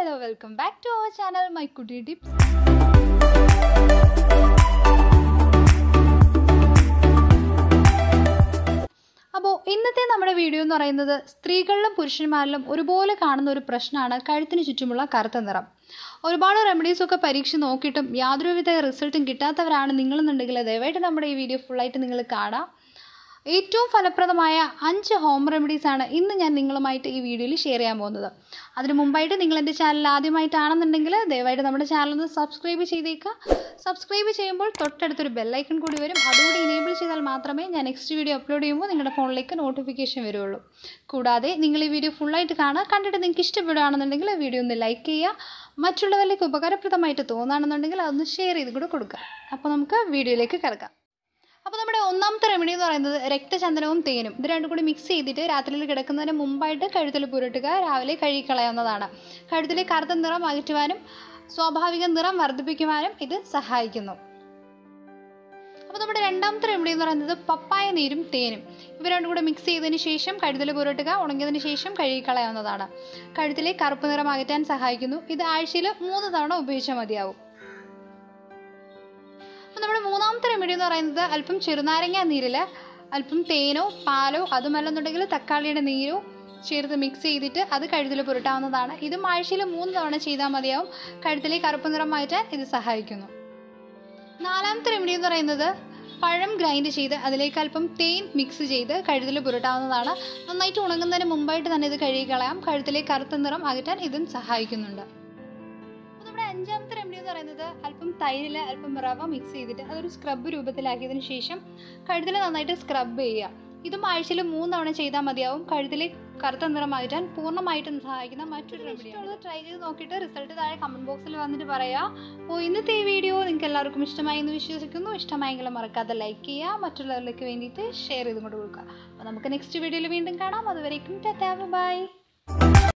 hello welcome back to our channel my കുട്ടി tips അപ്പോൾ ഇന്നത്തെ നമ്മുടെ വീഡിയോ എന്ന് പറയുന്നത് സ്ത്രീകളിലും പുരുഷന്മാരിലും ഒരുപോലെ കാണുന്ന ഒരു പ്രശ്നമാണ് കഴുത്തിന് ചുറ്റുമുള്ള കറുത്ത നിറം ഒരുപാട് റെമഡീസൊക്കെ പരീക്ഷ നോക്കിയിട്ടും യാതൊരുവിധ റിസൾട്ടും കിട്ടാത്തവരാണ് നിങ്ങളെന്നുണ്ടെങ്കിൽ ദയവായിട്ട് നമ്മുടെ ഈ വീഡിയോ ഫുള്ളായിട്ട് നിങ്ങൾ കാണാം ഏറ്റവും ഫലപ്രദമായ അഞ്ച് ഹോം റെമഡീസ് ആണ് ഇന്ന് ഞാൻ നിങ്ങളുമായിട്ട് ഈ വീഡിയോയിൽ ഷെയർ ചെയ്യാൻ പോകുന്നത് അതിന് മുമ്പായിട്ട് നിങ്ങൾ എൻ്റെ ചാനൽ ആദ്യമായിട്ടാണെന്നുണ്ടെങ്കിൽ ദയവായിട്ട് നമ്മുടെ ചാനൽ ഒന്ന് സബ്സ്ക്രൈബ് ചെയ്തേക്കുക സബ്സ്ക്രൈബ് ചെയ്യുമ്പോൾ തൊട്ടടുത്തൊരു ബെല്ലൈക്കൺ കൂടി വരും അതുകൂടി ഇനേബിൾ ചെയ്താൽ മാത്രമേ ഞാൻ നെക്സ്റ്റ് വീഡിയോ അപ്ലോഡ് ചെയ്യുമ്പോൾ നിങ്ങളുടെ ഫോണിലേക്ക് നോട്ടിഫിക്കേഷൻ വരുള്ളൂ കൂടാതെ നിങ്ങൾ ഈ വീഡിയോ ഫുള്ളായിട്ട് കാണുക കണ്ടിട്ട് നിങ്ങൾക്ക് ഇഷ്ടപ്പെടുകയാണെന്നുണ്ടെങ്കിൽ വീഡിയോ ഒന്ന് ലൈക്ക് ചെയ്യുക മറ്റുള്ളവരിലേക്ക് ഉപകാരപ്രദമായിട്ട് തോന്നുകയാണെന്നുണ്ടെങ്കിൽ അതൊന്ന് ഷെയർ ചെയ്ത് കൂടെ കൊടുക്കുക അപ്പോൾ നമുക്ക് വീഡിയോയിലേക്ക് കിടക്കാം അപ്പോൾ നമ്മുടെ ഒന്നാമത്തെ റെമഡി എന്ന് പറയുന്നത് രക്തചന്ദനവും തേനും ഇത് രണ്ടും കൂടി മിക്സ് ചെയ്തിട്ട് രാത്രിയിൽ കിടക്കുന്നതിന് മുമ്പായിട്ട് കഴുത്തിൽ പുരട്ടുക രാവിലെ കഴുകിക്കളയാവുന്നതാണ് കഴുത്തിലെ കറുത്ത നിറം അകറ്റുവാനും സ്വാഭാവിക നിറം വർദ്ധിപ്പിക്കുവാനും ഇത് സഹായിക്കുന്നു അപ്പോൾ നമ്മുടെ രണ്ടാമത്തെ റെമഡി എന്ന് പറയുന്നത് പപ്പായ നീരും തേനും ഇവ രണ്ടും കൂടെ മിക്സ് ചെയ്തതിന് ശേഷം കഴുത്തിൽ പുരട്ടുക ഉണങ്ങിയതിന് ശേഷം കഴുകിക്കളയാവുന്നതാണ് കഴുത്തിലെ കറുപ്പ് നിറം അകറ്റാൻ സഹായിക്കുന്നു ഇത് ആഴ്ചയിൽ മൂന്ന് തവണ ഉപയോഗിച്ചാൽ മതിയാവും അപ്പോൾ നമ്മുടെ മൂന്നാമത്തെ റെമഡി എന്ന് പറയുന്നത് അല്പം ചെറുനാരങ്ങ നീരിൽ അല്പം തേനോ പാലോ അതുമല്ലെന്നുണ്ടെങ്കിൽ തക്കാളിയുടെ നീരോ ചേർത്ത് മിക്സ് ചെയ്തിട്ട് അത് കഴുത്തിൽ പുരട്ടാവുന്നതാണ് ഇതും ആഴ്ചയിൽ മൂന്ന് തവണ ചെയ്താൽ മതിയാവും കഴുത്തിലെ കറുപ്പ് നിറം മാറ്റാൻ ഇത് സഹായിക്കുന്നു നാലാമത്തെ റെമഡി എന്ന് പറയുന്നത് പഴം ഗ്രൈൻഡ് ചെയ്ത് അതിലേക്ക് അല്പം തേൻ മിക്സ് ചെയ്ത് കഴുത്തിൽ പുരട്ടാവുന്നതാണ് നന്നായിട്ട് ഉണങ്ങുന്നതിന് മുമ്പായിട്ട് തന്നെ ഇത് കഴുകിക്കളയാം കഴുത്തിലെ കറുത്ത നിറം അകറ്റാൻ ഇതും സഹായിക്കുന്നുണ്ട് അപ്പോൾ നമ്മുടെ അഞ്ചാമത്തെ റെമഡി എന്ന് പറയുന്നത് അല്പം തൈരിൽ അല്പം റവ മിക്സ് ചെയ്തിട്ട് അതൊരു സ്ക്രബ് രൂപത്തിലാക്കിയതിന് ശേഷം കഴുത്തിൽ നന്നായിട്ട് സ്ക്രബ് ചെയ്യുക ഇതും ആഴ്ചയിൽ മൂന്ന് തവണ ചെയ്താൽ മതിയാവും കഴുത്തിൽ കറുത്ത നിറം മാറ്റാൻ പൂർണ്ണമായിട്ടും സഹായിക്കുന്ന മറ്റൊരു റെമഡി ട്രൈ ചെയ്ത് നോക്കിയിട്ട് റിസൾട്ട് താഴെ കമൻറ്റ് ബോക്സിൽ വന്നിട്ട് പറയാം അപ്പോൾ ഇന്നത്തെ ഈ വീഡിയോ നിങ്ങൾക്ക് എല്ലാവർക്കും ഇഷ്ടമായി എന്ന് വിശ്വസിക്കുന്നു ഇഷ്ടമായെങ്കിലും മറക്കാതെ ലൈക്ക് ചെയ്യുക മറ്റുള്ളവരിലേക്ക് വേണ്ടിയിട്ട് ഷെയർ ചെയ്തും കൊണ്ട് കൊടുക്കുക അപ്പോൾ നമുക്ക് നെക്സ്റ്റ് വീഡിയോയിൽ വീണ്ടും കാണാം അതുവരേക്കും ടാറ്റാ ബൈ